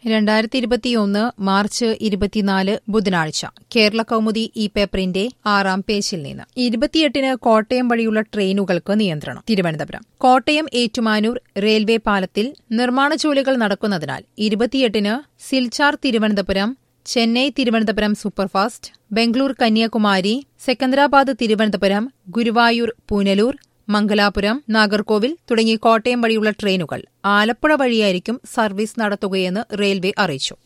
രണ്ടായിരത്തി ഇരുപത്തിയൊന്ന് മാർച്ച് ഇരുപത്തിനാല് ബുധനാഴ്ച കേരള കൗമുദി ഈ പേപ്പറിന്റെ ആറാം പേജിൽ നിന്ന് ഇരുപത്തിയെട്ടിന് കോട്ടയം വഴിയുള്ള ട്രെയിനുകൾക്ക് നിയന്ത്രണം തിരുവനന്തപുരം കോട്ടയം ഏറ്റുമാനൂർ റെയിൽവേ പാലത്തിൽ നിർമ്മാണ ജോലികൾ നടക്കുന്നതിനാൽ ഇരുപത്തിയെട്ടിന് സിൽച്ചാർ തിരുവനന്തപുരം ചെന്നൈ തിരുവനന്തപുരം സൂപ്പർഫാസ്റ്റ് ബംഗളൂർ കന്യാകുമാരി സെക്കന്ദരാബാദ് തിരുവനന്തപുരം ഗുരുവായൂർ പുനലൂർ മംഗലാപുരം നാഗർകോവിൽ തുടങ്ങി കോട്ടയം വഴിയുള്ള ട്രെയിനുകൾ ആലപ്പുഴ വഴിയായിരിക്കും സർവീസ് നടത്തുകയെന്ന് റെയിൽവേ അറിയിച്ചു